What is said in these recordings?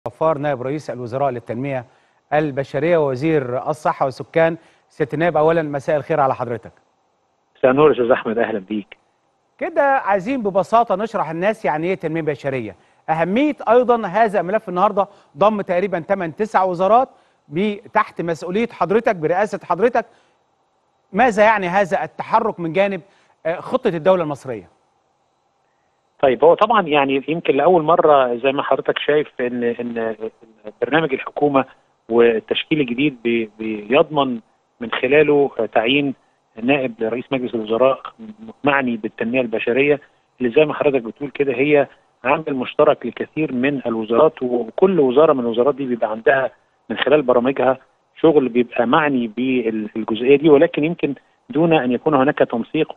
غفار نائب رئيس الوزراء للتنمية البشرية ووزير الصحة والسكان ست نائب أولا مساء الخير على حضرتك مساء النور يا استاذ احمد اهلا بيك كده عايزين ببساطة نشرح الناس يعني ايه تنمية بشرية أهمية أيضا هذا الملف النهاردة ضم تقريبا 8 9 وزارات تحت مسؤولية حضرتك برئاسة حضرتك ماذا يعني هذا التحرك من جانب آه، خطة الدولة المصرية طيب هو طبعا يعني يمكن لاول مره زي ما حضرتك شايف ان ان برنامج الحكومه والتشكيل الجديد بي- بيضمن من خلاله تعيين نائب رئيس مجلس الوزراء معني بالتنميه البشريه اللي زي ما حضرتك بتقول كده هي عامل مشترك لكثير من الوزارات وكل وزاره من الوزارات دي بيبقى عندها من خلال برامجها شغل بيبقى معني بالجزئيه دي ولكن يمكن دون ان يكون هناك تنسيق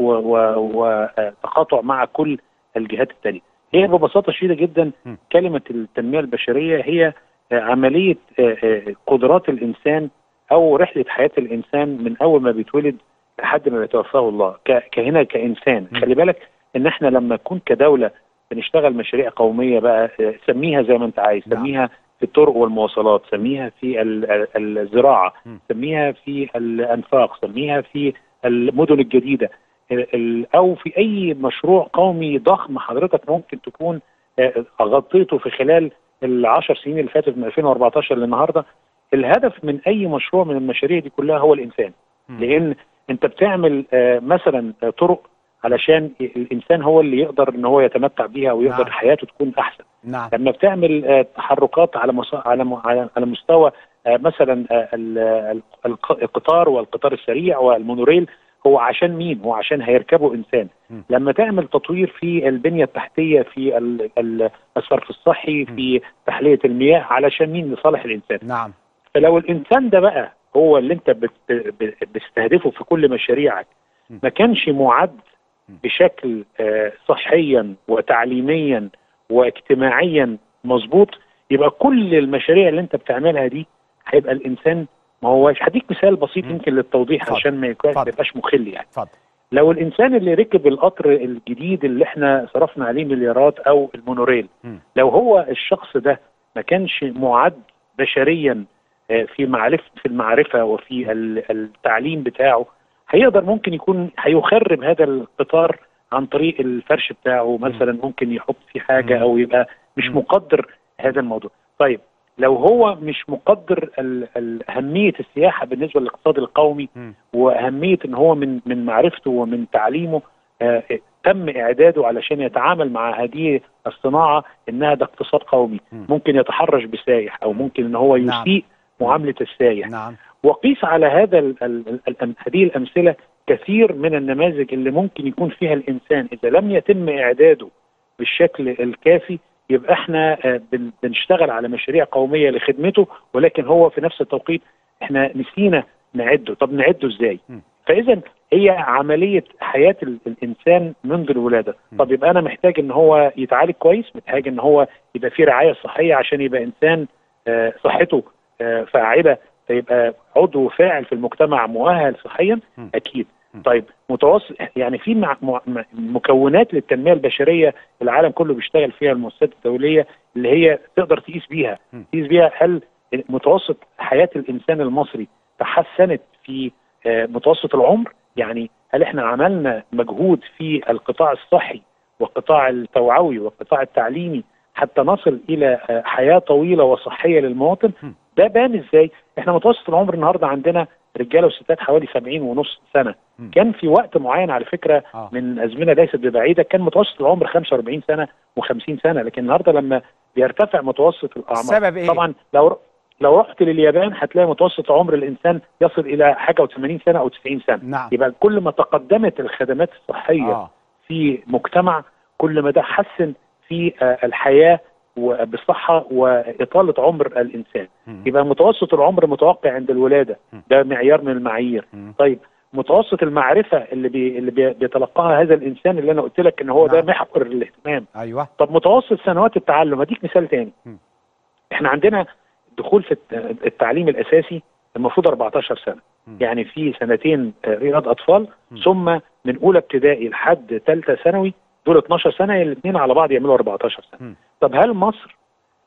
وتقاطع مع كل الجهات التانية هي ببساطة شديدة جدا م. كلمة التنمية البشرية هي آه، عملية آه، آه، قدرات الإنسان أو رحلة حياة الإنسان من أول ما بيتولد لحد ما بيتوفاه الله ك- كهنا كإنسان م. خلي بالك إن إحنا لما نكون كدولة بنشتغل مشاريع قومية بقى آه، سميها زي ما أنت عايز نعم. سميها في الطرق والمواصلات سميها في ال- ال- الزراعة م. سميها في الأنفاق سميها في المدن الجديدة ال- ال- او في اي مشروع قومي ضخم حضرتك ممكن تكون آه، غطيته في خلال العشر سنين اللي فاتت من 2014 للنهارده الهدف من اي مشروع من المشاريع دي كلها هو الانسان م. لان انت بتعمل آه، مثلا آه، طرق علشان الانسان هو اللي يقدر ان هو يتمتع بيها ويقدر نعم. حياته تكون احسن نعم لما بتعمل آه، تحركات على مص... على م- على على مستوى آه، مثلا آه، ال- ال- الق- القطار والقطار السريع والمونوريل هو عشان مين؟ هو عشان هيركبه انسان. م. لما تعمل تطوير في البنيه التحتيه في ال- ال- الصرف الصحي في تحليه المياه علشان مين؟ لصالح الانسان. نعم فلو الانسان ده بقى هو اللي انت بت- ب- بتستهدفه في كل مشاريعك م. ما كانش معد م. بشكل آه، صحيا وتعليميا واجتماعيا مظبوط يبقى كل المشاريع اللي انت بتعملها دي هيبقى الانسان ما هوش هديك مثال بسيط م. يمكن للتوضيح اتفضل. عشان ما يكون- ما اتفضل. يبقاش مخل يعني اتفضل لو الانسان اللي ركب القطر الجديد اللي احنا صرفنا عليه مليارات او المونوريل م. لو هو الشخص ده ما كانش معد بشريا آه، في معرفه في المعرفه وفي ال- التعليم بتاعه هيقدر ممكن يكون هيخرب هذا القطار عن طريق الفرش بتاعه مثلا ممكن يحط فيه حاجه مم. او يبقى مش مم. مقدر هذا الموضوع طيب لو هو مش مقدر ال- ال- اهميه السياحه بالنسبه للاقتصاد القومي م. واهميه ان هو من من معرفته ومن تعليمه آه، تم اعداده علشان يتعامل مع هذه الصناعه انها ده اقتصاد قومي م. ممكن يتحرش بسايح او ممكن ان هو نعم. يسيء معامله السايح نعم وقيس على هذا ال ال ال هذه الامثله كثير من النماذج اللي ممكن يكون فيها الانسان اذا لم يتم اعداده بالشكل الكافي يبقى احنا آه، بن- بنشتغل على مشاريع قوميه لخدمته ولكن هو في نفس التوقيت احنا نسينا نعده طب نعده ازاي م. فاذا هي عمليه حياه ال- الانسان منذ الولاده م. طب يبقى انا محتاج ان هو يتعالج كويس محتاج ان هو يبقى فيه رعايه صحيه عشان يبقى انسان آه، صحته آه، فاعله فيبقى عضو فاعل في المجتمع مؤهل صحيا م. اكيد م. طيب متوسط يعني في مع مع- مع- مكونات للتنميه البشريه العالم كله بيشتغل فيها المؤسسات الدوليه اللي هي تقدر تقيس بيها م. تقيس بيها هل متوسط حياه الانسان المصري تحسنت في آه، متوسط العمر يعني هل احنا عملنا مجهود في القطاع الصحي والقطاع التوعوي والقطاع التعليمي حتى نصل الى آه، حياه طويله وصحيه للمواطن م. ده بان ازاي احنا متوسط العمر النهارده عندنا رجاله وستات حوالي 70 ونص سنه م. كان في وقت معين على فكره اه من ازمنه ليست ببعيده كان متوسط العمر 45 سنه و50 سنه لكن النهارده لما بيرتفع متوسط الاعمار السبب ايه؟ طبعا لو لو رحت لليابان هتلاقي متوسط عمر الانسان يصل الى حاجه و80 سنه او 90 سنه نعم يبقى كل ما تقدمت الخدمات الصحيه اه في مجتمع كل ما ده حسن في آه، الحياه وبالصحه واطاله عمر الانسان م. يبقى متوسط العمر متوقع عند الولاده م. ده معيار من المعايير م. طيب متوسط المعرفه اللي بي اللي بي بيتلقاها هذا الانسان اللي انا قلت لك ان هو ده نعم. محور الاهتمام ايوه طب متوسط سنوات التعلم اديك مثال تاني م. احنا عندنا دخول في الت- التعليم الاساسي المفروض 14 سنه م. يعني في سنتين آه، رياض اطفال م. ثم من اولى ابتدائي لحد ثالثه ثانوي دول 12 سنه الاثنين على بعض يعملوا 14 سنه م. طب هل مصر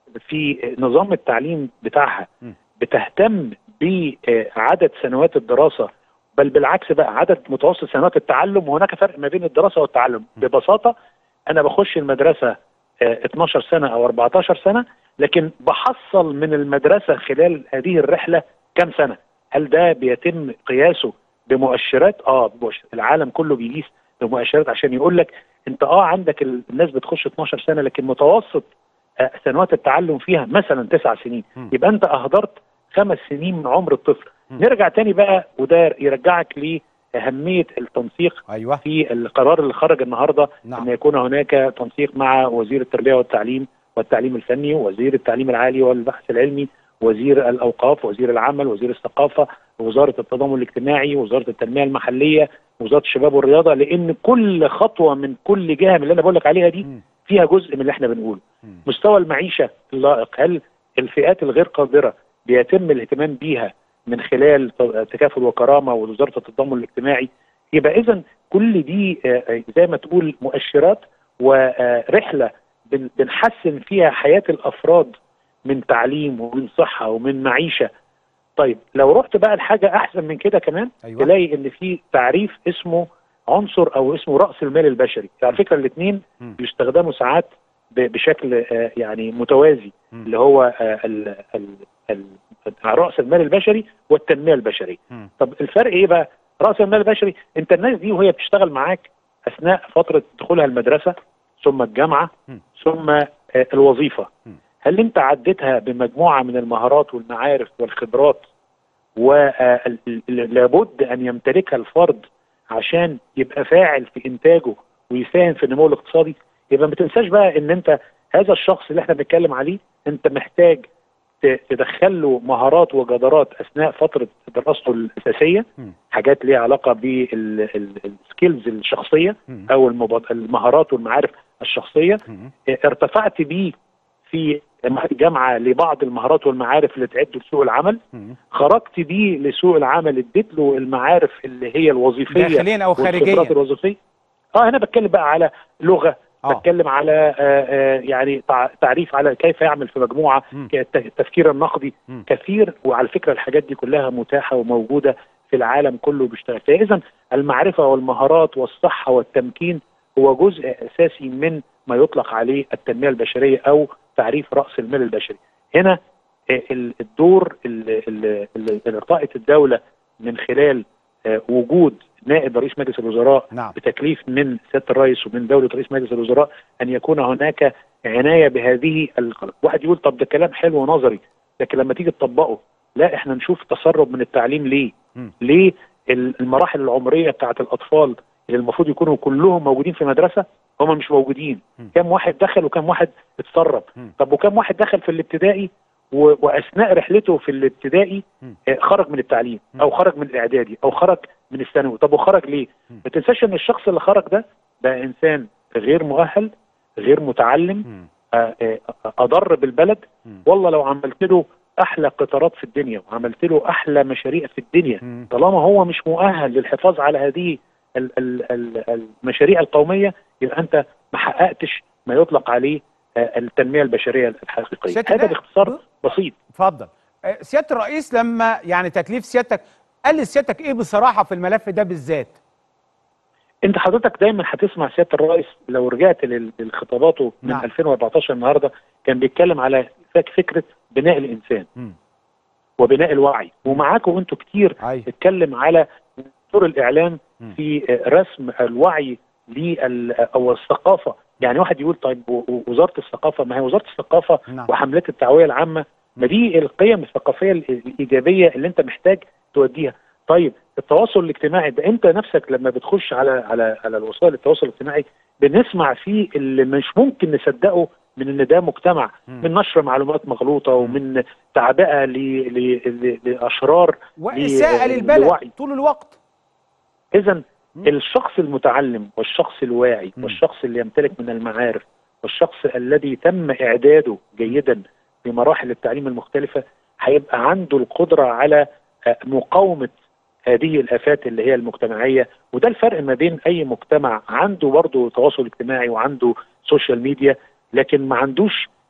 في نظام التعليم بتاعها م. بتهتم بعدد سنوات الدراسه بل بالعكس بقى عدد متوسط سنوات التعلم وهناك فرق ما بين الدراسه والتعلم ببساطه انا بخش المدرسه آه، 12 سنه او 14 سنه لكن بحصل من المدرسه خلال هذه الرحله كم سنه هل ده بيتم قياسه بمؤشرات اه بمؤشر- العالم كله بيقيس بمؤشرات عشان يقول لك انت اه عندك ال- الناس بتخش 12 سنه لكن متوسط آه، سنوات التعلم فيها مثلا تسع سنين مم. يبقى انت اهدرت خمس سنين من عمر الطفل مم. نرجع تاني بقى وده يرجعك لاهميه التنسيق ايوه في القرار اللي خرج النهارده نعم. ان يكون هناك تنسيق مع وزير التربيه والتعليم والتعليم الفني وزير التعليم العالي والبحث العلمي وزير الاوقاف وزير العمل وزير الثقافه وزاره التضامن الاجتماعي وزاره التنميه المحليه وزاره الشباب والرياضه لان كل خطوه من كل جهه من اللي انا بقول لك عليها دي مم. فيها جزء من اللي احنا بنقوله مم. مستوى المعيشه اللائق هل الفئات الغير قادره بيتم الاهتمام بيها من خلال تكافل وكرامه ووزاره التضامن الاجتماعي يبقى اذا كل دي آه، آه، زي ما تقول مؤشرات ورحله بن- بنحسن فيها حياه الافراد من تعليم ومن صحه ومن معيشه طيب لو رحت بقى لحاجه احسن من كده كمان ايوه تلاقي ان في تعريف اسمه عنصر او اسمه راس المال البشري على فكره الاثنين مم. بيستخدموا ساعات ب- بشكل آه، يعني متوازي مم. اللي هو آه، ال- ال- ال- راس المال البشري والتنميه البشريه مم. طب الفرق ايه بقى راس المال البشري انت الناس دي وهي بتشتغل معاك اثناء فتره دخولها المدرسه ثم الجامعه مم. ثم آه، الوظيفه مم. هل انت عديتها بمجموعه من المهارات والمعارف والخبرات ولابد ان يمتلكها الفرد عشان يبقى فاعل في انتاجه ويساهم في النمو الاقتصادي يبقى ما تنساش بقى ان انت هذا الشخص اللي احنا بنتكلم عليه انت محتاج ت- تدخل له مهارات وجدارات اثناء فتره دراسته الاساسيه مم. حاجات ليها علاقه بالسكيلز الشخصيه مم. او المباد- المهارات والمعارف الشخصيه مم. ارتفعت بيه في الجامعه لبعض المهارات والمعارف اللي تعد لسوق العمل مم. خرجت بيه لسوق العمل اديت له المعارف اللي هي الوظيفيه داخليا او والخبرات خارجيا الوظيفيه اه انا بتكلم بقى على لغه اه بتكلم على آه آه يعني تع- تعريف على كيف يعمل في مجموعه مم. الت- التفكير النقدي مم. كثير وعلى فكره الحاجات دي كلها متاحه وموجوده في العالم كله بيشتغل فيها اذا المعرفه والمهارات والصحه والتمكين هو جزء اساسي من ما يطلق عليه التنميه البشريه او تعريف راس المال البشري هنا آه، ال- الدور اللي اللي- اللي اللي ارتأت الدوله من خلال آه، وجود نائب رئيس مجلس الوزراء نعم بتكليف من سياده الرئيس ومن دوله رئيس مجلس الوزراء ان يكون هناك عنايه بهذه القضايا. واحد يقول طب ده كلام حلو ونظري لكن لما تيجي تطبقه لا احنا نشوف تسرب من التعليم ليه؟ مم. ليه ال- المراحل العمريه بتاعت الاطفال اللي المفروض يكونوا كلهم موجودين في مدرسه هم مش موجودين مم. كم واحد دخل وكم واحد اتسرب مم. طب وكم واحد دخل في الابتدائي و... واثناء رحلته في الابتدائي مم. آه، خرج من التعليم مم. او خرج من الاعدادي او خرج من الثانوي طب وخرج ليه مم. ما تنساش ان الشخص اللي خرج ده ده انسان غير مؤهل غير متعلم مم. آه، آه، اضر بالبلد مم. والله لو عملت له احلى قطارات في الدنيا وعملت له احلى مشاريع في الدنيا مم. طالما هو مش مؤهل للحفاظ على هذه ال- ال- ال- المشاريع القوميه يبقى انت ما حققتش ما يطلق عليه آه، التنميه البشريه الحقيقيه سيادة هذا النائب، باختصار بسيط اتفضل آه، سياده الرئيس لما يعني تكليف سيادتك قال لسيادتك ايه بصراحه في الملف ده بالذات انت حضرتك دايما هتسمع سياده الرئيس لو رجعت لل- لخطاباته من نعم. 2014 النهارده كان بيتكلم على فك- فكره بناء الانسان مم. وبناء الوعي ومعاكم انتوا كتير ايوه اتكلم على دور الاعلام مم. في رسم الوعي لل او الثقافه يعني واحد يقول طيب و- و- وزاره الثقافه ما هي وزاره الثقافه نعم وحملات التعويه العامه ما دي القيم الثقافيه ال- الايجابيه اللي انت محتاج توديها طيب التواصل الاجتماعي ده انت نفسك لما بتخش على على على الوسائل التواصل الاجتماعي بنسمع فيه اللي مش ممكن نصدقه من ان ده مجتمع مم. من نشر معلومات مغلوطه ومن تعبئه ل- ل- ل- لاشرار واساءه ل- للبلد لوعي. طول الوقت اذا مم. الشخص المتعلم والشخص الواعي مم. والشخص اللي يمتلك من المعارف والشخص الذي تم اعداده جيدا في مراحل التعليم المختلفه هيبقى عنده القدره على آه، مقاومه هذه الافات اللي هي المجتمعيه وده الفرق ما بين اي مجتمع عنده برضه تواصل اجتماعي وعنده سوشيال ميديا لكن ما عندوش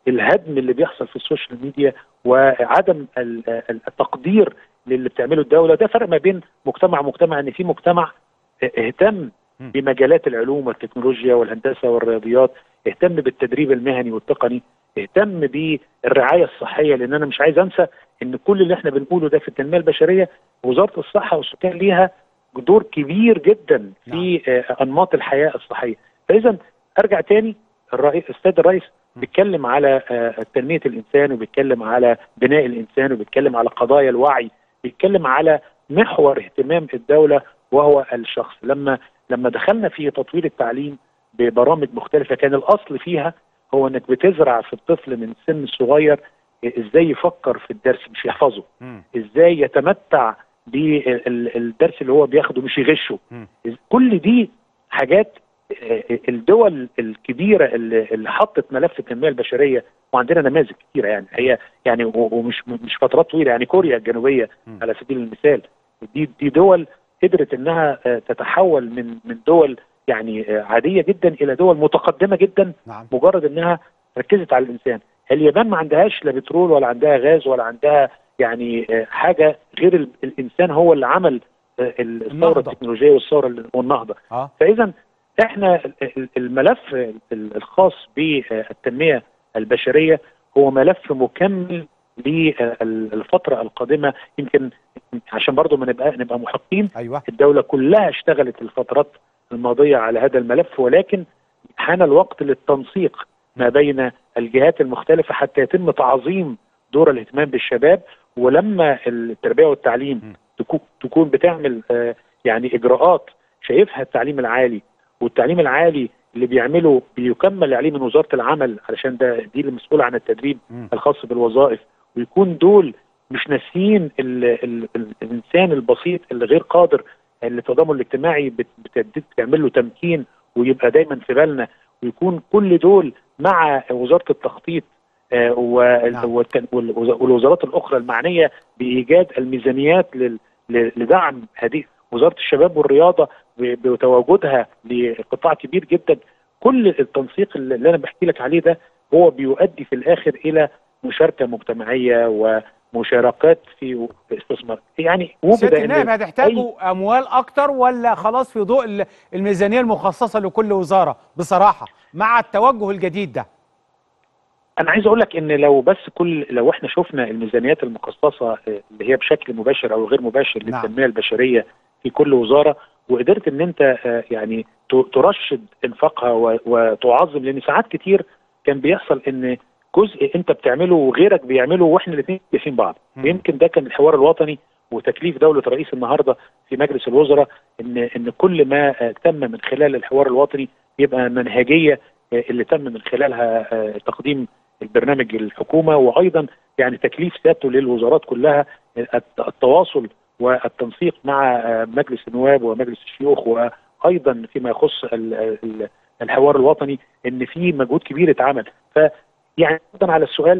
الهدم اللي بيحصل في السوشيال ميديا وعدم التقدير للي بتعمله الدوله ده فرق ما بين مجتمع ومجتمع ان في مجتمع اهتم بمجالات العلوم والتكنولوجيا والهندسه والرياضيات اهتم بالتدريب المهني والتقني اهتم بالرعايه الصحيه لان انا مش عايز انسى ان كل اللي احنا بنقوله ده في التنميه البشريه وزاره الصحه والسكان ليها دور كبير جدا في نعم. انماط الحياه الصحيه فاذا ارجع تاني الرئيس السيد الرئيس بيتكلم على تنميه الانسان وبيتكلم على بناء الانسان وبيتكلم على قضايا الوعي بيتكلم على محور اهتمام الدوله وهو الشخص لما لما دخلنا في تطوير التعليم ببرامج مختلفه كان الاصل فيها هو انك بتزرع في الطفل من سن صغير ازاي يفكر في الدرس مش يحفظه ازاي يتمتع بالدرس اللي هو بياخده مش يغشه كل دي حاجات الدول الكبيره اللي, اللي حطت ملف التنميه البشريه وعندنا نماذج كتيره يعني هي يعني ومش مش فترات طويله يعني كوريا الجنوبيه م. على سبيل المثال دي دي دول قدرت انها تتحول من من دول يعني عاديه جدا الى دول متقدمه جدا نعم. مجرد انها ركزت على الانسان اليابان ما عندهاش لا بترول ولا عندها غاز ولا عندها يعني حاجه غير الانسان هو اللي عمل الثوره التكنولوجيه والثوره والنهضه آه. فاذا احنا الملف الخاص بالتنميه البشريه هو ملف مكمل للفتره القادمه يمكن عشان برضو ما نبقى نبقى محقين أيوة. الدوله كلها اشتغلت الفترات الماضيه على هذا الملف ولكن حان الوقت للتنسيق ما بين الجهات المختلفه حتى يتم تعظيم دور الاهتمام بالشباب ولما التربيه والتعليم تكون بتعمل يعني اجراءات شايفها التعليم العالي والتعليم العالي اللي بيعمله بيكمل عليه من وزاره العمل علشان ده دي اللي مسؤوله عن التدريب م. الخاص بالوظائف ويكون دول مش ناسيين ال ال ال الانسان البسيط اللي غير قادر اللي التضامن الاجتماعي بتعمل له تمكين ويبقى دايما في بالنا ويكون كل دول مع وزاره التخطيط آه والوزارات الاخرى المعنيه بايجاد الميزانيات لدعم هذه وزاره الشباب والرياضه بتواجدها لقطاع كبير جدا كل التنسيق اللي انا بحكي لك عليه ده هو بيؤدي في الاخر الى مشاركه مجتمعيه ومشاركات في استثمار يعني وجد النائب هتحتاجوا أي... اموال اكتر ولا خلاص في ضوء الميزانيه المخصصه لكل وزاره بصراحه مع التوجه الجديد ده انا عايز اقول لك ان لو بس كل لو احنا شفنا الميزانيات المخصصه اللي هي بشكل مباشر او غير مباشر نعم. للتنميه البشريه في كل وزاره وقدرت ان انت يعني ترشد انفاقها وتعظم لان ساعات كتير كان بيحصل ان جزء انت بتعمله وغيرك بيعمله واحنا الاثنين شايفين بعض ويمكن ده كان الحوار الوطني وتكليف دوله رئيس النهارده في مجلس الوزراء ان ان كل ما تم من خلال الحوار الوطني يبقى منهجيه اللي تم من خلالها تقديم البرنامج الحكومه وايضا يعني تكليف سيادته للوزارات كلها التواصل والتنسيق مع مجلس النواب ومجلس الشيوخ وايضا فيما يخص الحوار الوطني ان في مجهود كبير اتعمل ف يعني ايضا على السؤال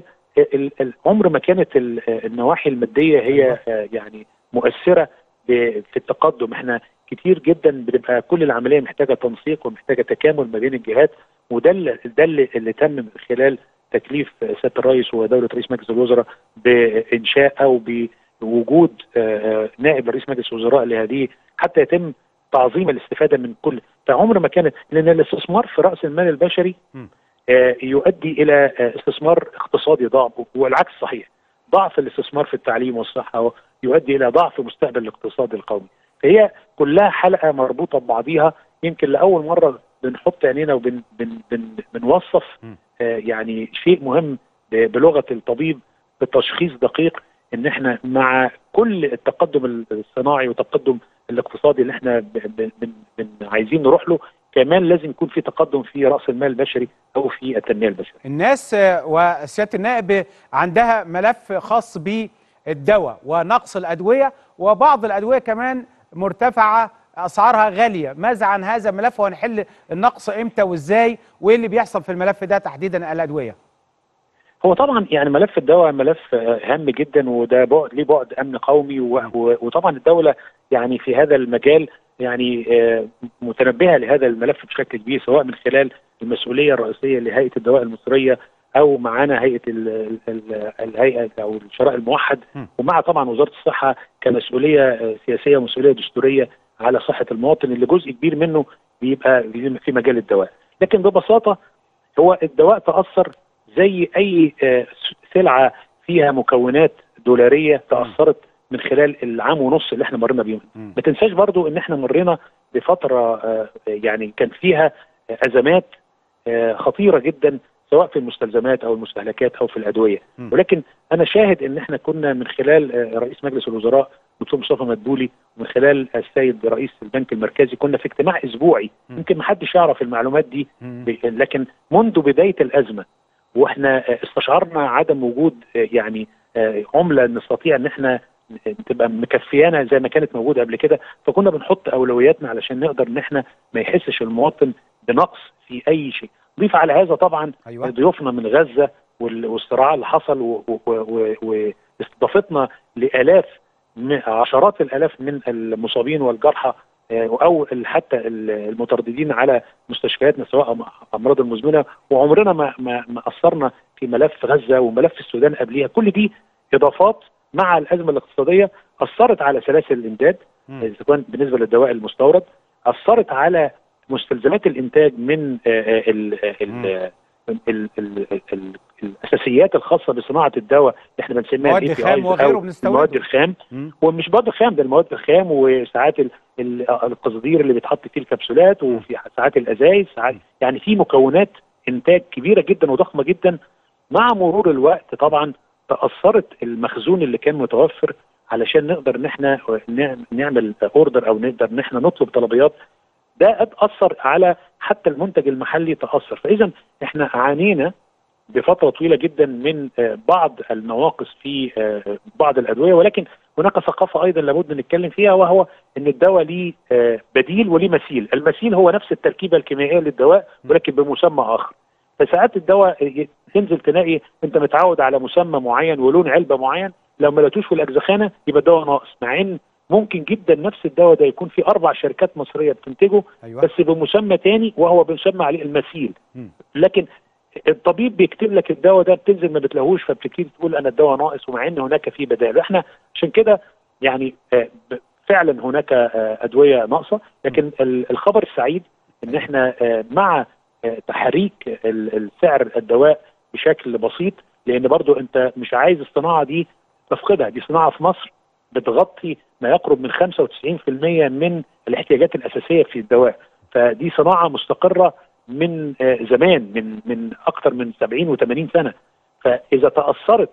عمر ما كانت النواحي الماديه هي يعني مؤثره في التقدم احنا كتير جدا بتبقى كل العمليه محتاجه تنسيق ومحتاجه تكامل ما بين الجهات وده اللي ده اللي تم من خلال تكليف سياده الرئيس ودوله رئيس مجلس الوزراء بانشاء او بوجود نائب رئيس مجلس الوزراء لهذه حتى يتم تعظيم الاستفاده من كل فعمر ما كانت لان الاستثمار في راس المال البشري يؤدي الى استثمار اقتصادي ضعف والعكس صحيح ضعف الاستثمار في التعليم والصحه يؤدي الى ضعف مستقبل الاقتصاد القومي فهي كلها حلقه مربوطه ببعضيها يمكن لاول مره بنحط عينينا وبن بن بن بنوصف آه يعني شيء مهم بلغه الطبيب بتشخيص دقيق ان احنا مع كل التقدم الصناعي والتقدم الاقتصادي اللي احنا بن بن بن عايزين نروح له كمان لازم يكون في تقدم في راس المال البشري او في التنميه البشريه. الناس وسياده النائب عندها ملف خاص بالدواء ونقص الادويه وبعض الادويه كمان مرتفعه اسعارها غاليه، ماذا عن هذا الملف وهنحل النقص امتى وازاي وايه اللي بيحصل في الملف ده تحديدا الادويه؟ هو طبعا يعني ملف الدواء ملف هام جدا وده بعد ليه بعد امن قومي وطبعا الدوله يعني في هذا المجال يعني متنبهه لهذا الملف بشكل كبير سواء من خلال المسؤوليه الرئيسيه لهيئه الدواء المصريه او معانا هيئه ال ال ال الهيئه او الشراء الموحد م. ومع طبعا وزاره الصحه كمسؤوليه آه، سياسيه ومسؤوليه دستوريه على صحه المواطن اللي جزء كبير منه بيبقى في مجال الدواء لكن ببساطه هو الدواء تاثر زي اي آه، سلعه فيها مكونات دولاريه تاثرت من خلال العام ونص اللي احنا مرينا بيهم مم. ما تنساش برضو ان احنا مرينا بفتره آه، يعني كان فيها آه، ازمات آه، خطيره جدا سواء في المستلزمات او المستهلكات او في الادويه مم. ولكن انا شاهد ان احنا كنا من خلال آه، رئيس مجلس الوزراء دكتور مصطفى مدبولي ومن خلال السيد رئيس البنك المركزي كنا في اجتماع اسبوعي مم. يمكن ما حدش يعرف المعلومات دي مم. ب- لكن منذ بدايه الازمه واحنا آه، استشعرنا عدم وجود آه، يعني آه، عمله نستطيع ان احنا تبقى مكفيانا زي ما كانت موجوده قبل كده فكنا بنحط اولوياتنا علشان نقدر ان احنا ما يحسش المواطن بنقص في اي شيء ضيف على هذا طبعا ايوه ضيوفنا من غزه وال- والصراع اللي حصل و- و- و- و- واستضافتنا لالاف م- عشرات الالاف من المصابين والجرحى آه، او ال- حتى ال- المترددين على مستشفياتنا سواء أم- امراض المزمنه وعمرنا ما ما ما اثرنا في ملف غزه وملف السودان قبليها كل دي اضافات مع الازمه الاقتصاديه اثرت على سلاسل الامداد مم. اذا كان بالنسبه للدواء المستورد اثرت على مستلزمات الانتاج من آه، آه، ال- آه، ال- آه، ال- ال- ال- الاساسيات الخاصه بصناعه الدواء اللي احنا بنسميها مواد ال APIs خام وغيره أو بنستورده. المواد الخام مم. ومش مواد خام ده المواد الخام وساعات ال- ال- القصدير اللي بيتحط فيه الكبسولات وفي ساعات الازايز ساعات يعني في مكونات انتاج كبيره جدا وضخمه جدا مع مرور الوقت طبعا تاثرت المخزون اللي كان متوفر علشان نقدر ان احنا نعم- نعمل اوردر او نقدر ان احنا نطلب طلبيات ده اثر على حتى المنتج المحلي تاثر فاذا احنا عانينا بفتره طويله جدا من آه، بعض النواقص في آه، بعض الادويه ولكن هناك ثقافه ايضا لابد نتكلم فيها وهو ان الدواء ليه آه، بديل وليه مثيل، المثيل هو نفس التركيبه الكيميائيه للدواء ولكن بمسمى اخر. فساعات الدواء ي- تنزل تلاقي انت متعود على مسمى معين ولون علبه معين لو ما لقيتوش في الاجزخانه يبقى الدواء ناقص مع ان ممكن جدا نفس الدواء ده يكون في اربع شركات مصريه بتنتجه ايوه بس بمسمى تاني وهو بيسمى عليه المثيل مم. لكن الطبيب بيكتب لك الدواء ده بتنزل ما بتلاقوش فبتبتدي تقول انا الدواء ناقص ومع ان هناك في بدائل احنا عشان كده يعني آه، ب- فعلا هناك آه، ادويه ناقصه لكن ال- الخبر السعيد ان احنا آه، مع آه، تحريك ال- السعر الدواء بشكل بسيط لان برضو انت مش عايز الصناعه دي تفقدها دي صناعه في مصر بتغطي ما يقرب من 95% من الاحتياجات الاساسيه في الدواء فدي صناعه مستقره من آه، زمان من من اكثر من 70 و80 سنه فاذا تاثرت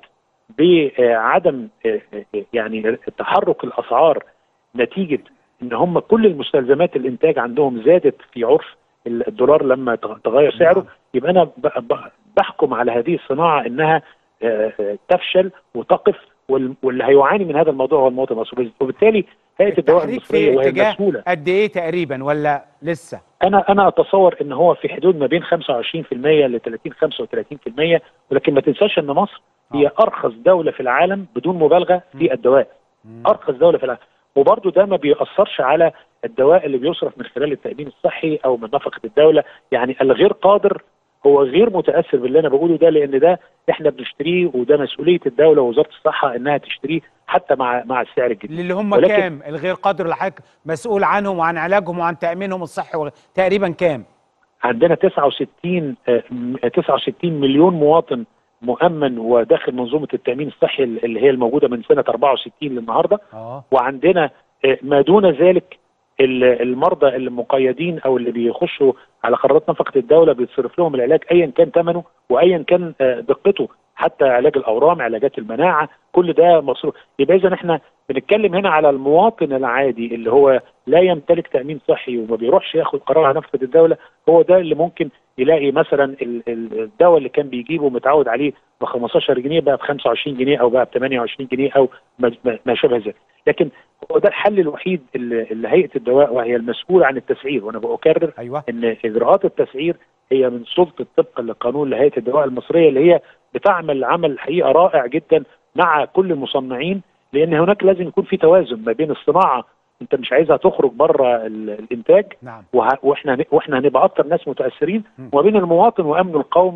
بعدم آه، آه، يعني تحرك الاسعار نتيجه ان هم كل المستلزمات الانتاج عندهم زادت في عرف الدولار لما تغ- تغير سعره نعم. يبقى انا ب- ب- بحكم على هذه الصناعه انها آه، آه، تفشل وتقف وال- واللي هيعاني من هذا الموضوع هو المواطن المصري وبالتالي هيئه الدواء التحريك المصريه في وهي اتجاه المسؤوله قد ايه تقريبا ولا لسه انا انا اتصور ان هو في حدود ما بين 25% ل 30 35% ولكن ما تنساش ان مصر هي ارخص دوله في العالم بدون مبالغه في الدواء مم. ارخص دوله في العالم وبرضه ده ما بيأثرش على الدواء اللي بيصرف من خلال التأمين الصحي أو من نفقة الدولة يعني الغير قادر هو غير متأثر باللي أنا بقوله ده لأن ده إحنا بنشتريه وده مسؤولية الدولة ووزارة الصحة إنها تشتريه حتى مع مع السعر الجديد اللي هم ولكن- كام الغير قادر اللي حضرتك مسؤول عنهم وعن علاجهم وعن تامينهم الصحي وغ- تقريبا كام عندنا 69 آه، م- 69 مليون مواطن مؤمن وداخل منظومة التأمين الصحي اللي هي الموجودة من سنة 64 للنهاردة اه وعندنا آه، ما دون ذلك ال- المرضى اللي مقيدين او اللي بيخشوا على قرارات نفقه الدوله بيتصرف لهم العلاج ايا كان ثمنه وايا كان آه، دقته حتى علاج الاورام علاجات المناعه كل ده مصروف يبقى اذا احنا بنتكلم هنا على المواطن العادي اللي هو لا يمتلك تامين صحي وما بيروحش ياخد قرار على نفقه الدوله هو ده اللي ممكن يلاقي مثلا ال- ال- الدواء اللي كان بيجيبه متعود عليه ب 15 جنيه بقى ب 25 جنيه او بقى ب 28 جنيه او ما- ما ما شابه ذلك لكن هو ده الحل الوحيد اللي اللي هيئه الدواء وهي المسؤوله عن التسعير وانا بكرر ايوه ان اجراءات التسعير هي من سلطه طبقا لقانون لهيئه الدواء المصريه اللي هي بتعمل عمل حقيقه رائع جدا مع كل المصنعين لان هناك لازم يكون في توازن ما بين الصناعه انت مش عايزها تخرج بره ال- الانتاج نعم وه- واحنا واحنا هنبقى اكتر ناس متاثرين م. وما بين المواطن وامنه القومي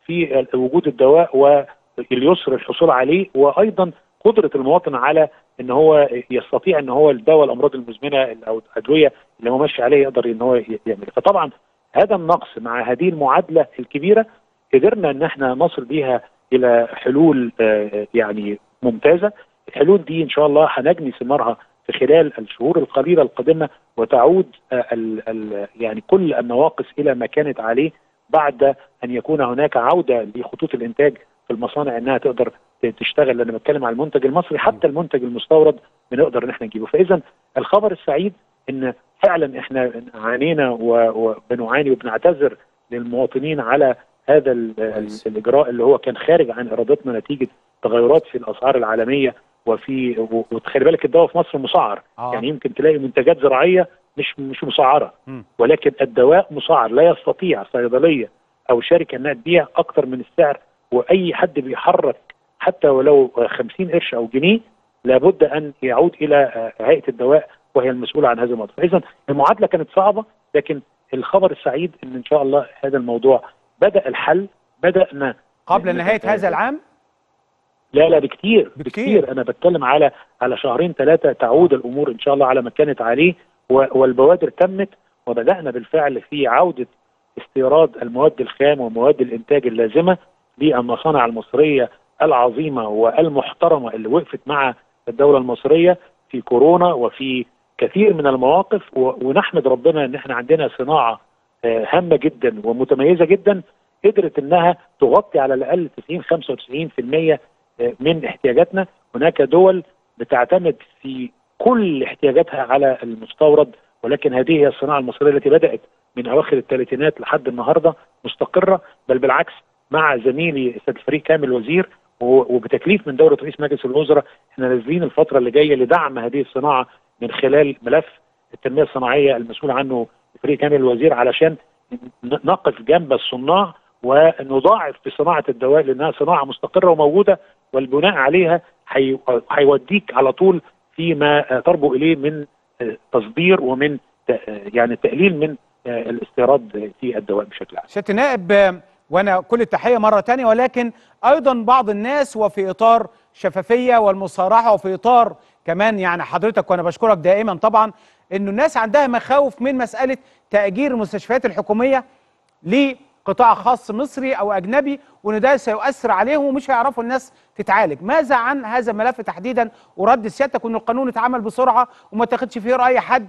في وجود الدواء واليسر الحصول عليه وايضا قدره المواطن على ان هو يستطيع ان هو الدواء الامراض المزمنه او الادويه اللي هو ماشي عليه يقدر ان هو يعمل فطبعا هذا النقص مع هذه المعادله الكبيره قدرنا ان احنا نصل بيها الى حلول آه، يعني ممتازه الحلول دي ان شاء الله هنجني ثمارها في خلال الشهور القليله القادمه وتعود آه، ال ال يعني كل النواقص الى ما كانت عليه بعد ان يكون هناك عوده لخطوط الانتاج في المصانع انها تقدر ت- تشتغل لان بتكلم على المنتج المصري حتى المنتج المستورد بنقدر ان احنا نجيبه فاذا الخبر السعيد ان فعلا احنا عانينا و- وبنعاني وبنعتذر للمواطنين على هذا ال- كويس. ال- الاجراء اللي هو كان خارج عن ارادتنا نتيجه تغيرات في الاسعار العالميه وفي و- وتخلي بالك الدواء في مصر مسعر آه. يعني يمكن تلاقي منتجات زراعيه مش مش مسعره مم. ولكن الدواء مسعر لا يستطيع صيدليه او شركه انها تبيع اكتر من السعر واي حد بيحرك حتى ولو 50 قرش او جنيه لابد ان يعود الى آه، هيئه الدواء وهي المسؤوله عن هذا الموضوع فاذا المعادله كانت صعبه لكن الخبر السعيد ان ان شاء الله هذا الموضوع بدا الحل بدانا قبل نهايه هذا العام لا لا بكتير بكتير. بكتير انا بتكلم على على شهرين ثلاثه تعود الامور ان شاء الله على ما كانت عليه و- والبوادر تمت وبدانا بالفعل في عوده استيراد المواد الخام ومواد الانتاج اللازمه للمصانع المصريه العظيمه والمحترمه اللي وقفت مع الدوله المصريه في كورونا وفي كثير من المواقف و- ونحمد ربنا ان احنا عندنا صناعه آه، هامه جدا ومتميزه جدا قدرت انها تغطي على الاقل 90 95% من احتياجاتنا هناك دول بتعتمد في كل احتياجاتها على المستورد ولكن هذه هي الصناعه المصريه التي بدات من اواخر الثلاثينات لحد النهارده مستقره بل بالعكس مع زميلي استاذ الفريق كامل وزير و- وبتكليف من دوله رئيس مجلس الوزراء احنا نازلين الفتره اللي جايه لدعم هذه الصناعه من خلال ملف التنميه الصناعيه المسؤول عنه فريق كامل الوزير علشان ن- نقف جنب الصناع ونضاعف في صناعه الدواء لانها صناعه مستقره وموجوده والبناء عليها هي- هيوديك على طول فيما آه، تربو اليه من آه، تصدير ومن ت- آه، يعني تقليل من آه، الاستيراد في الدواء بشكل عام. سياده النائب آه، وانا كل التحيه مره تانية ولكن ايضا بعض الناس وفي اطار شفافيه والمصارحه وفي اطار كمان يعني حضرتك وانا بشكرك دائما طبعا انه الناس عندها مخاوف من مساله تاجير المستشفيات الحكوميه لقطاع خاص مصري او اجنبي وان ده سيؤثر عليهم ومش هيعرفوا الناس تتعالج ماذا عن هذا الملف تحديدا ورد سيادتك وان القانون يتعمل بسرعه وما تاخدش فيه راي حد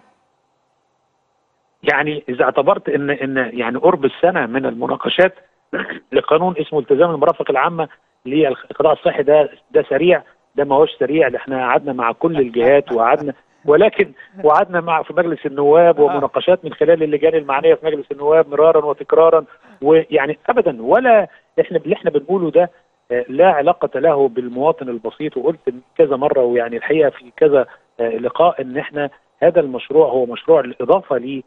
يعني اذا اعتبرت ان ان يعني قرب السنه من المناقشات لقانون اسمه التزام المرافق العامه للقطاع الصحي ده ده سريع ده ما هوش سريع ده احنا قعدنا مع كل الجهات وقعدنا ولكن وقعدنا مع في مجلس النواب ومناقشات من خلال اللجان المعنيه في مجلس النواب مرارا وتكرارا ويعني ابدا ولا احنا اللي احنا بنقوله ده آه، لا علاقه له بالمواطن البسيط وقلت كذا مره ويعني الحقيقه في كذا آه، لقاء ان احنا هذا المشروع هو مشروع الاضافه ل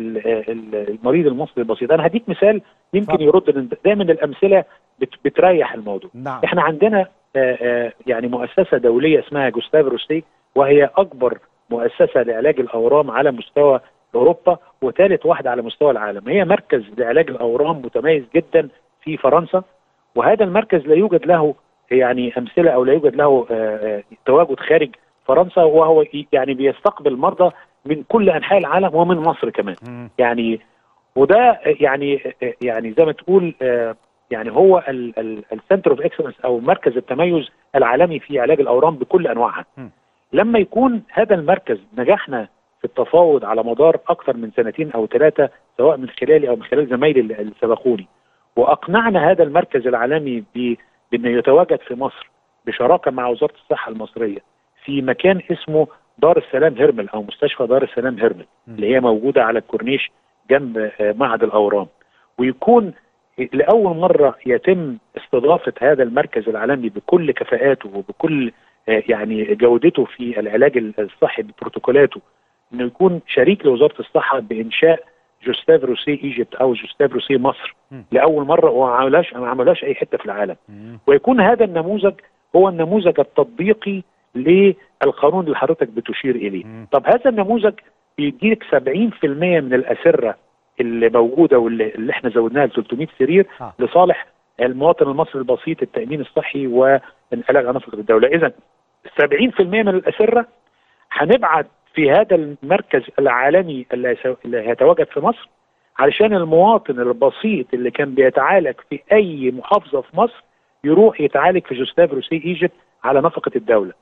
المريض المصري البسيط انا هديك مثال يمكن اتفضل. يرد لأن دايما الامثله بت- بتريح الموضوع نعم احنا عندنا آه، آه، يعني مؤسسه دوليه اسمها جوستاف روسي وهي اكبر مؤسسه لعلاج الاورام على مستوى اوروبا وثالث واحده على مستوى العالم هي مركز لعلاج الاورام متميز جدا في فرنسا وهذا المركز لا يوجد له يعني امثله او لا يوجد له آه، آه، تواجد خارج فرنسا وهو يعني بيستقبل مرضى من كل انحاء العالم ومن مصر كمان مم. يعني وده يعني يعني زي ما تقول آه، يعني هو السنتر اوف اكسلنس او مركز التميز العالمي في علاج الاورام بكل انواعها. م. لما يكون هذا المركز نجحنا في التفاوض على مدار اكثر من سنتين او ثلاثه سواء من خلالي او من خلال زمايلي اللي اللي سبقوني واقنعنا هذا المركز العالمي ب- بانه يتواجد في مصر بشراكه مع وزاره الصحه المصريه في مكان اسمه دار السلام هرمل او مستشفى دار السلام هرمل م. اللي هي موجوده على الكورنيش جنب آه، معهد الاورام ويكون لاول مره يتم استضافه هذا المركز العالمي بكل كفاءاته وبكل آه، يعني جودته في العلاج الصحي ببروتوكولاته انه يكون شريك لوزاره الصحه بانشاء جوستاف روسي ايجيبت او جوستاف روسي مصر م. لاول مره وما عملهاش ما عملهاش اي حته في العالم مم. ويكون هذا النموذج هو النموذج التطبيقي للقانون اللي حضرتك بتشير اليه مم. طب هذا النموذج بيديك 70% من الاسره اللي موجوده واللي اللي احنا زودناها ل 300 سرير آه. لصالح المواطن المصري البسيط التامين الصحي والعلاج عن نفقه الدوله اذا 70% من الاسره هنبعت في هذا المركز العالمي اللي هيسو- اللي هيتواجد في مصر علشان المواطن البسيط اللي كان بيتعالج في اي محافظه في مصر يروح يتعالج في جوستاف روسي ايجيبت على نفقه الدوله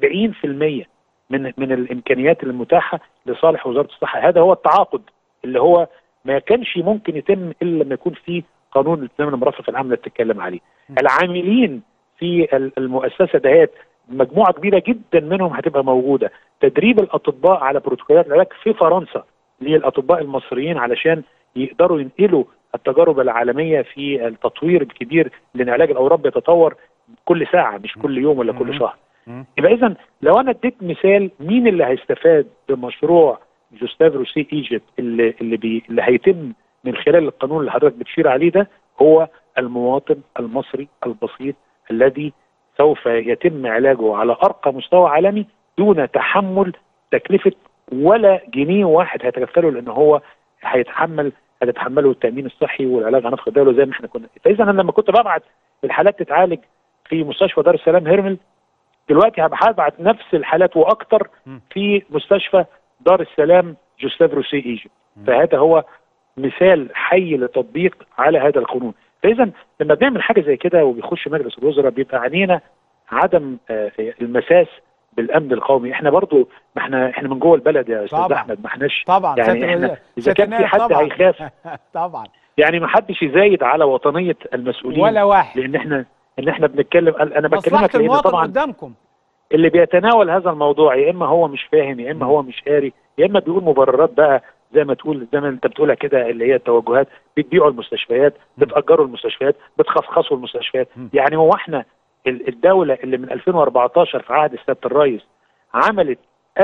70% من من الامكانيات المتاحه لصالح وزاره الصحه هذا هو التعاقد اللي هو ما كانش ممكن يتم الا لما يكون في قانون الالتزام المرافق العام اللي بتتكلم عليه العاملين في ال- المؤسسه دهيت مجموعه كبيره جدا منهم هتبقى موجوده تدريب الاطباء على بروتوكولات العلاج في فرنسا للاطباء المصريين علشان يقدروا ينقلوا التجارب العالميه في التطوير الكبير لان علاج الاورام بيتطور كل ساعه مش كل يوم ولا مم. كل شهر مم. يبقى اذا لو انا اديت مثال مين اللي هيستفاد بمشروع جوستاف روسي ايجيبت اللي اللي, بي اللي هيتم من خلال القانون اللي حضرتك بتشير عليه ده هو المواطن المصري البسيط الذي سوف يتم علاجه على ارقى مستوى عالمي دون تحمل تكلفه ولا جنيه واحد هيتكفله لان هو هيتحمل هتتحمله التامين الصحي والعلاج عن نفقه الدوله زي ما احنا كنا فاذا انا لما كنت ببعت الحالات تتعالج في مستشفى دار السلام هيرمل دلوقتي هبقى هبعت نفس الحالات واكتر م. في مستشفى دار السلام جوستاف روسي ايجيبت فهذا هو مثال حي للتطبيق على هذا القانون فاذا لما بنعمل حاجه زي كده وبيخش مجلس الوزراء بيبقى عينينا عدم آه، المساس بالامن القومي احنا برضو ما احنا احنا من جوه البلد يا استاذ طبعا. احمد ما احناش طبعا يعني سيادة احنا الوزير. اذا سيادة كان في النائب حد طبعا. هيخاف طبعا يعني ما حدش يزايد على وطنيه المسؤولين ولا واحد لان احنا ان احنا بنتكلم انا مصلحة بكلمك لان المواطن طبعا قدامكم اللي بيتناول هذا الموضوع يا اما هو مش فاهم يا اما هو مش قاري يا اما بيقول مبررات بقى زي ما تقول زي ما انت بتقولها كده اللي هي التوجهات بتبيعوا المستشفيات بتاجروا المستشفيات بتخصخصوا المستشفيات م. يعني هو احنا ال- الدوله اللي من 2014 في عهد سياده الرئيس عملت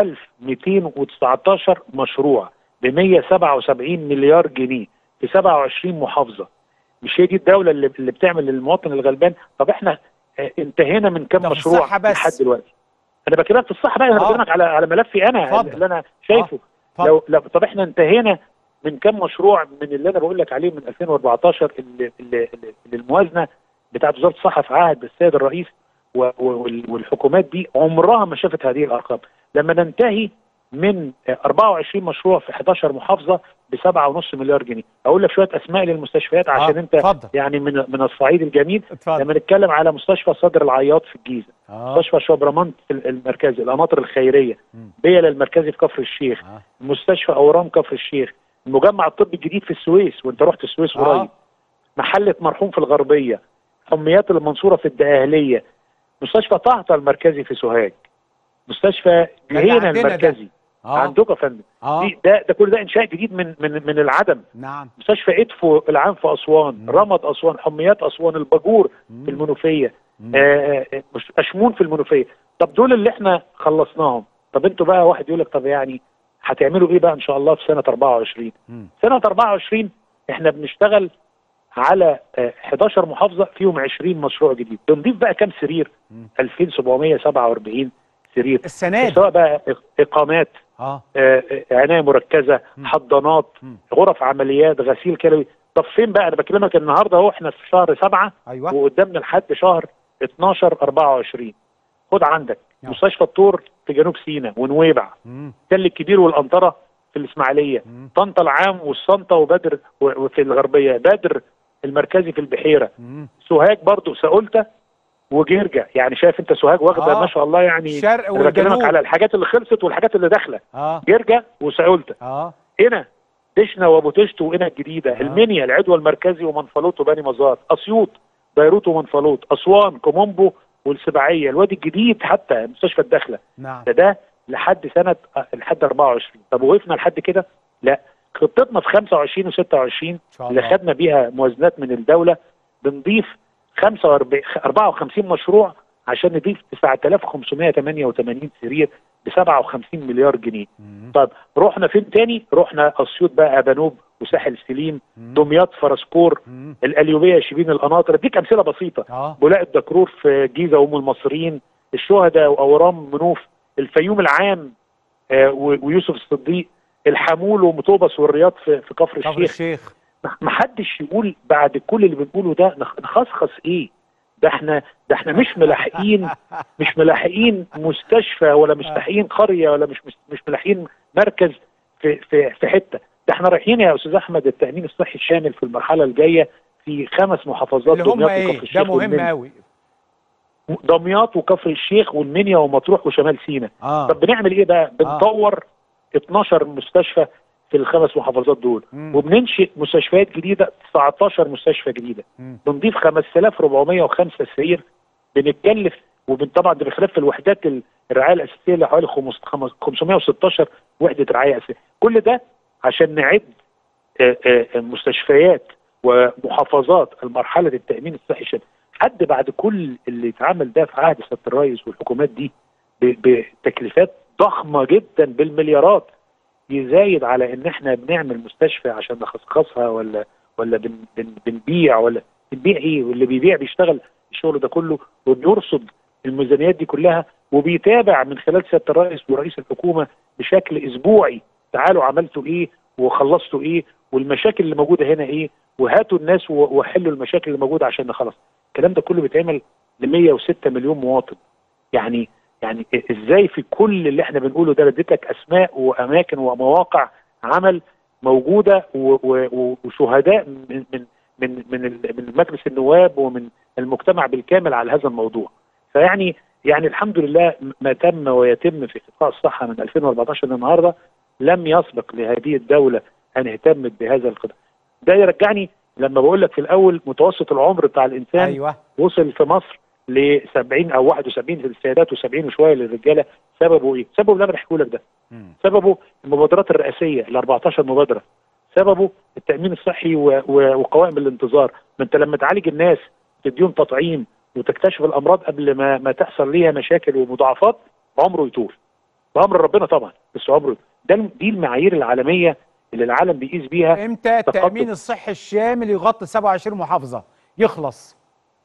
1219 مشروع ب 177 مليار جنيه في 27 محافظه مش هي دي الدوله اللي, اللي بتعمل للمواطن الغلبان طب احنا اه، انتهينا من كام ده في مشروع الصحة بس. لحد دلوقتي انا بكلمك في الصحه بقى انا آه. بكلمك على على ملفي انا اتفضل. اللي انا شايفه اتفضل. لو, لو طب احنا انتهينا من كام مشروع من اللي انا بقول لك عليه من 2014 اللي, اللي, اللي اللي الموازنه بتاعت وزاره الصحه في عهد السيد الرئيس و- و- وال- والحكومات دي عمرها ما شافت هذه الارقام لما ننتهي من آه، 24 مشروع في 11 محافظه ب 7.5 مليار جنيه اقول لك شويه اسماء للمستشفيات عشان آه، انت اتفضل. يعني من من الصعيد الجميل اتفضل لما نتكلم على مستشفى صدر العياط في الجيزه اه مستشفى شبرمنت في المركزي القناطر الخيريه مم. بيل المركزي في كفر الشيخ اه مستشفى اورام كفر الشيخ المجمع الطبي الجديد في السويس وانت رحت السويس آه. قريب محله مرحوم في الغربيه حميات المنصوره في الدقهليه مستشفى طهطا المركزي في سوهاج مستشفى ده اللي جهينه عندنا ده. المركزي اه عندكم يا فندم اه دي- ده ده كل ده انشاء جديد من من من العدم نعم مستشفى ادفو العام في اسوان مم. رمض اسوان حميات اسوان الباجور مم. في المنوفيه مم. آه، آه، مش- اشمون في المنوفيه طب دول اللي احنا خلصناهم طب انتوا بقى واحد يقول لك طب يعني هتعملوا ايه بقى ان شاء الله في سنه 24 مم. سنه 24 احنا بنشتغل على آه، 11 محافظه فيهم 20 مشروع جديد بنضيف بقى كام سرير مم. 2747 سرير السنة دي سواء بقى إق- اقامات اه آه، آه، عنايه مركزه مم. حضانات مم. غرف عمليات غسيل كلوي طب فين بقى انا بكلمك النهارده اهو احنا في شهر سبعة ايوه وقدامنا لحد شهر 12 24 خد عندك نعم. مستشفى الطور في جنوب سيناء ونويبع مم. تل الكبير والقنطره في الاسماعيليه مم. طنطا العام والصنطه وبدر و- وفي الغربيه بدر المركزي في البحيره مم. سوهاج برضو سألتة وجرجة يعني شايف انت سوهاج واخده آه. ما شاء الله يعني الشرق انا بكلمك والجنوب. على الحاجات اللي خلصت والحاجات اللي داخله اه جرجة وسألتة اه هنا دشنا وابو تشت وهنا الجديده آه. المنيا العدوى المركزي ومنفلوط وبني مزار اسيوط بيروت ومنفلوط اسوان كومومبو والسباعيه الوادي الجديد حتى مستشفى الداخله نعم ده ده لحد سنه آه، لحد 24 طب وقفنا لحد كده لا خطتنا في 25 و26 ان شاء اللي الله خدنا بيها موازنات من الدوله بنضيف 45 54 مشروع عشان نضيف 9588 سرير ب 57 مليار جنيه مم. طب رحنا فين تاني رحنا اسيوط بقى ابانوب وساحل سليم مم. دمياط فرسكور مم. القليوبيه شبين القناطر اديك امثله بسيطه اه بولاق الدكرور في الجيزه وام المصريين الشهداء واورام منوف الفيوم العام آه، و- ويوسف الصديق الحمول ومطوبس والرياض في في كفر كفر الشيخ الشيخ ما حدش يقول بعد كل اللي بنقوله ده نخ- نخصخص ايه ده احنا ده احنا مش ملاحقين مش ملاحقين مستشفى ولا مش ملاحقين قريه ولا مش مش- مش ملاحقين مركز في في في حته ده احنا رايحين يا استاذ احمد التامين الصحي الشامل في المرحله الجايه في خمس محافظات اللي هم دمياط ايه وكفر ده الشيخ مهم والمنيا. قوي دمياط وكفر الشيخ والمنيا ومطروح وشمال سيناء اه طب بنعمل ايه بقى بنطور 12 مستشفى في الخمس محافظات دول مم. وبننشئ مستشفيات جديده 19 مستشفى جديده مم. بنضيف 5405 سرير بنتكلف وطبعا ده بخلاف الوحدات ال- الرعايه الاساسيه اللي حوالي خمس- خمس- 516 وحده رعايه اساسيه كل ده عشان نعد آه، آه، مستشفيات ومحافظات المرحله التامين الصحي الشامل حد بعد كل اللي اتعمل ده في عهد سياده الرئيس والحكومات دي ب- بتكلفات ضخمه جدا بالمليارات يزايد على ان احنا بنعمل مستشفى عشان نخصخصها ولا ولا بن بن بنبيع ولا بنبيع ايه واللي بيبيع بيشتغل الشغل ده كله وبيرصد الميزانيات دي كلها وبيتابع من خلال سياده الرئيس ورئيس الحكومه بشكل اسبوعي تعالوا عملتوا ايه وخلصتوا ايه والمشاكل اللي موجوده هنا ايه وهاتوا الناس و- وحلوا المشاكل اللي موجوده عشان نخلص الكلام ده كله بيتعمل ل 106 مليون مواطن يعني يعني ازاي في كل اللي احنا بنقوله ده اديتك اسماء واماكن ومواقع عمل موجوده و- و- وشهداء من من من من ال- من مجلس النواب ومن المجتمع بالكامل على هذا الموضوع فيعني يعني الحمد لله ما تم ويتم في قطاع الصحه من 2014 للنهارده لم يسبق لهذه الدوله ان اهتمت بهذا القطاع ده يرجعني لما بقول لك في الاول متوسط العمر بتاع الانسان ايوه وصل في مصر ل 70 او 71 للسيدات و70 وشويه للرجاله سببه ايه؟ سببه اللي انا بحكيه لك ده مم. سببه المبادرات الرئاسيه ال 14 مبادره سببه التامين الصحي و- و- وقوائم الانتظار ما انت لما تعالج الناس تديهم تطعيم وتكتشف الامراض قبل ما ما تحصل ليها مشاكل ومضاعفات عمره يطول بامر ربنا طبعا بس عمره ده دي المعايير العالميه اللي العالم بيقيس بيها امتى تقدم. التامين الصحي الشامل يغطي 27 محافظه يخلص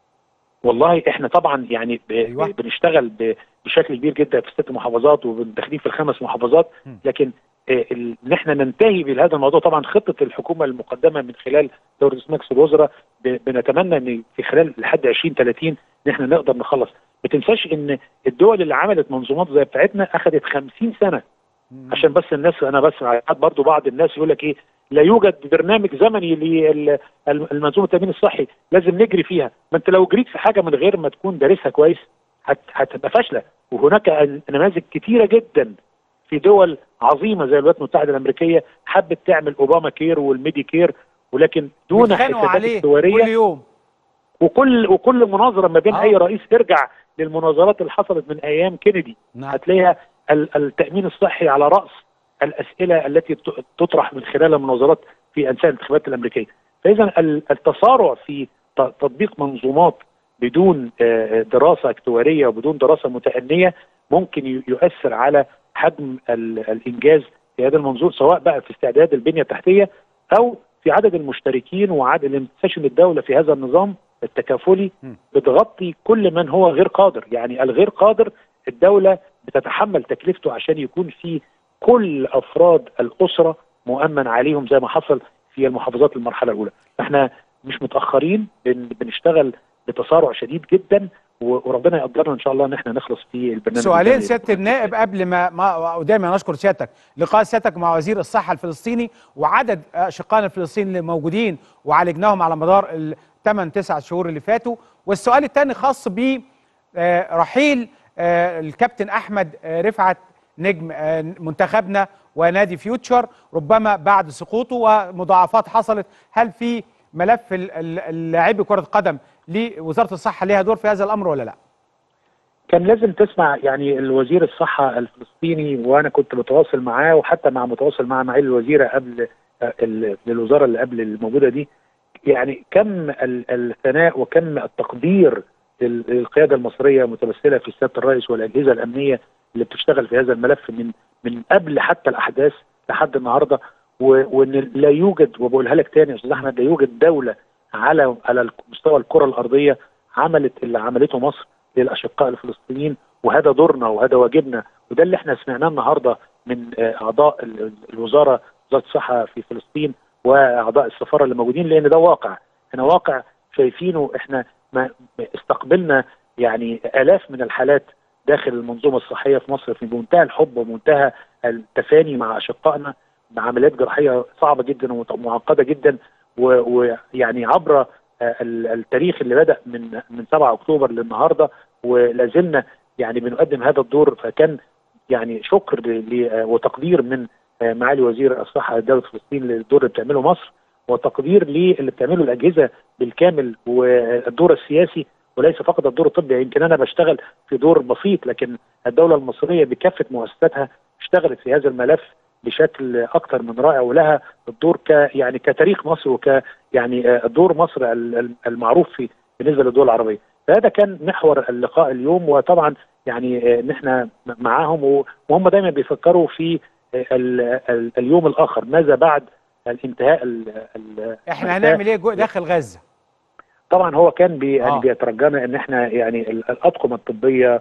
والله احنا طبعا يعني ب... أيوة. أيوة. بنشتغل ب... بشكل كبير جدا في ست محافظات وبندخلين في الخمس محافظات م. لكن آه، ال- ان احنا ننتهي بهذا الموضوع طبعا خطه الحكومه المقدمه من خلال دوره مجلس الوزراء ب... بنتمنى ان في خلال لحد 2030 ان احنا نقدر نخلص ما تنساش ان الدول اللي عملت منظومات زي بتاعتنا اخذت 50 سنه مم. عشان بس الناس انا بس ساعات برضو بعض الناس يقول لك ايه لا يوجد برنامج زمني للمنظومه التامين الصحي لازم نجري فيها ما انت لو جريت في حاجه من غير ما تكون دارسها كويس هت- هتبقى فاشله وهناك نماذج كتيره جدا في دول عظيمه زي الولايات المتحده الامريكيه حبت تعمل اوباما كير والميدي كير ولكن دون بيتخانقوا حسابات عليه كل استواريه يوم وكل وكل مناظره ما بين آه. اي رئيس ترجع للمناظرات اللي حصلت من ايام كينيدي نعم هتلاقيها ال- التامين الصحي على راس الاسئله التي ت- تطرح من خلال المناظرات في انساء الانتخابات الامريكيه. فاذا ال- التسارع في ت- تطبيق منظومات بدون آه، دراسه اكتواريه وبدون دراسه متأنيه ممكن ي- يؤثر على حجم ال- الانجاز في هذا المنظور سواء بقى في استعداد البنيه التحتيه او في عدد المشتركين وعدد لما تنساش ان الدوله في هذا النظام التكافلي م. بتغطي كل من هو غير قادر، يعني الغير قادر الدوله بتتحمل تكلفته عشان يكون في كل افراد الاسره مؤمن عليهم زي ما حصل في المحافظات المرحله الاولى احنا مش متاخرين بن بنشتغل بتسارع شديد جدا و- وربنا يقدرنا ان شاء الله ان احنا نخلص في البرنامج سؤالين الزمني. سياده النائب قبل ما, ما ودايما نشكر سيادتك لقاء سيادتك مع وزير الصحه الفلسطيني وعدد اشقائنا الفلسطينيين اللي موجودين وعالجناهم على مدار الثمان تسع شهور اللي فاتوا والسؤال الثاني خاص ب آه، رحيل آه، الكابتن احمد آه، رفعت نجم آه، منتخبنا ونادي فيوتشر ربما بعد سقوطه ومضاعفات حصلت هل في ملف ال- ال- اللاعبي كره قدم لوزاره الصحه ليها دور في هذا الامر ولا لا؟ كان لازم تسمع يعني الوزير الصحة الفلسطيني وأنا كنت بتواصل معاه وحتى مع متواصل مع معالي الوزيرة قبل آه، ال- الوزارة اللي قبل الموجودة دي يعني كم ال- الثناء وكم التقدير لل- للقيادة المصرية متمثلة في سيادة الرئيس والأجهزة الأمنية اللي بتشتغل في هذا الملف من من قبل حتى الأحداث لحد النهارده و- وان لا يوجد وبقولها لك تاني يا استاذ احمد لا يوجد دوله على على مستوى الكره الارضيه عملت اللي عملته مصر للاشقاء الفلسطينيين وهذا دورنا وهذا واجبنا وده اللي احنا سمعناه النهارده من آه، اعضاء ال- ال- الوزاره وزاره الصحه في فلسطين واعضاء السفاره اللي موجودين لان ده واقع احنا واقع شايفينه احنا ما استقبلنا يعني الاف من الحالات داخل المنظومه الصحيه في مصر في منتهى الحب ومنتهى التفاني مع اشقائنا بعمليات جراحيه صعبه جدا ومعقده جدا ويعني عبر التاريخ اللي بدا من من 7 اكتوبر للنهارده ولا زلنا يعني بنقدم هذا الدور فكان يعني شكر وتقدير من معالي وزير الصحه دوله فلسطين للدور اللي بتعمله مصر وتقدير للي بتعمله الاجهزه بالكامل والدور السياسي وليس فقط الدور الطبي يمكن انا بشتغل في دور بسيط لكن الدوله المصريه بكافه مؤسساتها اشتغلت في هذا الملف بشكل اكثر من رائع ولها الدور ك يعني كتاريخ مصر وك يعني دور مصر المعروف في بالنسبه للدول العربيه فهذا كان محور اللقاء اليوم وطبعا يعني نحن معاهم وهم دايما بيفكروا في ال ال اليوم الاخر ماذا بعد الانتهاء ال ال احنا هنعمل ايه داخل غزه طبعا هو كان بي يعني بيترجانا ان احنا يعني الاطقم الطبيه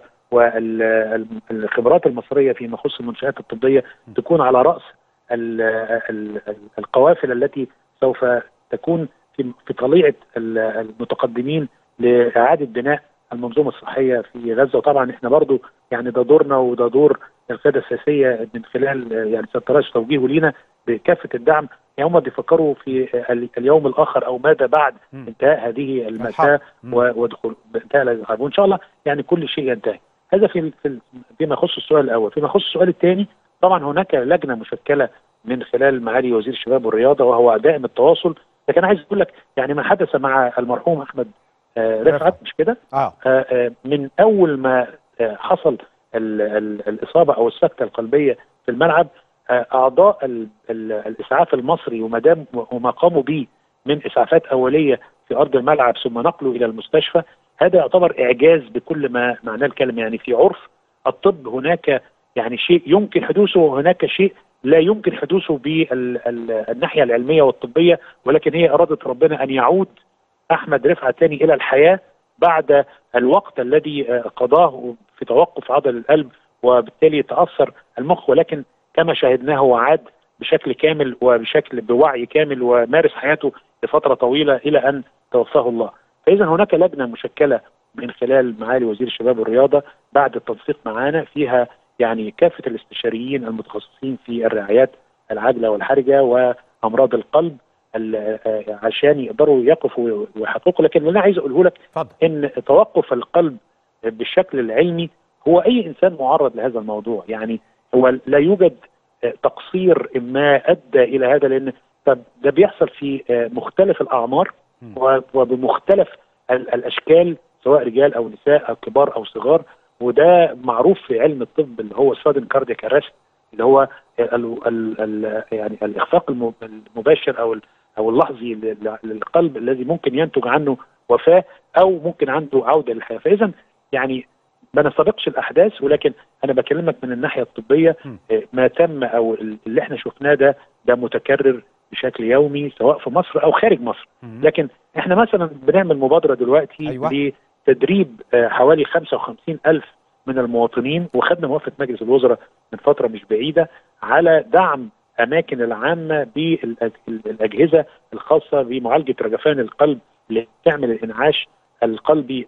والخبرات المصريه فيما يخص المنشات الطبيه تكون على راس ال ال القوافل التي سوف تكون في في طليعه المتقدمين لاعاده بناء المنظومه الصحيه في غزه وطبعا احنا برضو يعني ده دورنا وده دور القياده السياسيه من خلال يعني سيطرات توجيهه لينا بكافه الدعم يعني هم بيفكروا في اليوم الاخر او ماذا بعد م. انتهاء هذه المأساة ودخول انتهاء هذه الحرب وان شاء الله يعني كل شيء ينتهي هذا في فيما يخص السؤال الاول فيما يخص السؤال الثاني طبعا هناك لجنه مشكله من خلال معالي وزير الشباب والرياضه وهو دائم التواصل لكن عايز اقول لك يعني ما حدث مع المرحوم احمد آه رفعت مش كده؟ آه. آه من اول ما آه حصل ال ال الاصابه او السكته القلبيه في الملعب اعضاء ال ال الاسعاف المصري وما دام وما قاموا به من اسعافات اوليه في ارض الملعب ثم نقله الى المستشفى هذا يعتبر اعجاز بكل ما معناه الكلمه يعني في عرف الطب هناك يعني شيء يمكن حدوثه وهناك شيء لا يمكن حدوثه بالناحيه العلميه والطبيه ولكن هي اراده ربنا ان يعود احمد رفعت ثاني الى الحياه بعد الوقت الذي قضاه في توقف عضل القلب وبالتالي تاثر المخ ولكن كما شاهدناه هو عاد بشكل كامل وبشكل بوعي كامل ومارس حياته لفتره طويله الى ان توفاه الله. فاذا هناك لجنه مشكله من خلال معالي وزير الشباب والرياضه بعد التنسيق معانا فيها يعني كافه الاستشاريين المتخصصين في الرعايات العاجله والحرجه وامراض القلب عشان يقدروا يقفوا ويحققوا لكن اللي انا عايز اقوله لك فضل. ان توقف القلب بالشكل العلمي هو اي انسان معرض لهذا الموضوع يعني هو لا يوجد تقصير ما ادى الى هذا لان ده بيحصل في مختلف الاعمار وبمختلف الاشكال سواء رجال او نساء او كبار او صغار وده معروف في علم الطب اللي هو سادن كاردياك ارست اللي هو ال ال ال يعني الاخفاق المباشر او او اللحظي للقلب الذي ممكن ينتج عنه وفاه او ممكن عنده عوده للحياه فاذا يعني ما نسبقش الاحداث ولكن انا بكلمك من الناحيه الطبيه ما تم او اللي احنا شفناه ده ده متكرر بشكل يومي سواء في مصر او خارج مصر لكن احنا مثلا بنعمل مبادره دلوقتي أيوة. لتدريب حوالي 55 الف من المواطنين وخدنا موافقه مجلس الوزراء من فتره مش بعيده على دعم اماكن العامه بالاجهزه الخاصه بمعالجه رجفان القلب اللي تعمل الانعاش القلبي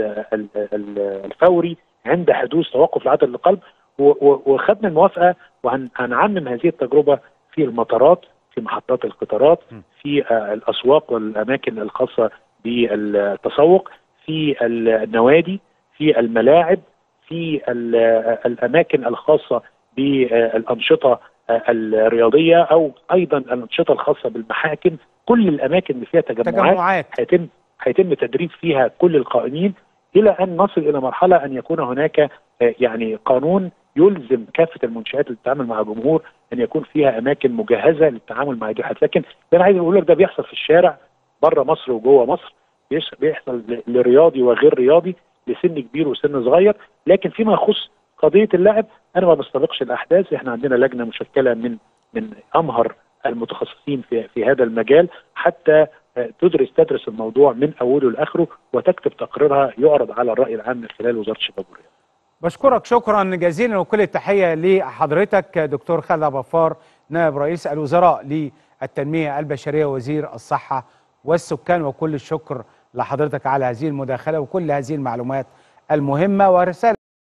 الفوري عند حدوث توقف العضل القلب وخدنا الموافقه وهنعمم هذه التجربه في المطارات في محطات القطارات في الاسواق والاماكن الخاصه بالتسوق في النوادي في الملاعب في الاماكن الخاصه بالانشطه الرياضيه او ايضا الانشطه الخاصه بالمحاكم كل الاماكن اللي فيها تجمعات, تجمعات. هيتم هيتم تدريب فيها كل القائمين الى ان نصل الى مرحله ان يكون هناك يعني قانون يلزم كافه المنشات اللي بتتعامل مع الجمهور ان يكون فيها اماكن مجهزه للتعامل مع هذه الحالات لكن انا عايز اقول لك ده بيحصل في الشارع بره مصر وجوه مصر بيحصل لرياضي وغير رياضي لسن كبير وسن صغير لكن فيما يخص قضيه اللعب انا ما بستبقش الاحداث احنا عندنا لجنه مشكله من من امهر المتخصصين في في هذا المجال حتى تدرس تدرس الموضوع من اوله لاخره وتكتب تقريرها يعرض على الراي العام من خلال وزاره الشباب والرياضه. بشكرك شكرا جزيلا وكل التحيه لحضرتك دكتور خالد عبد الغفار نائب رئيس الوزراء التنميه البشريه وزير الصحه والسكان وكل الشكر لحضرتك على هذه المداخله وكل هذه المعلومات المهمه ورساله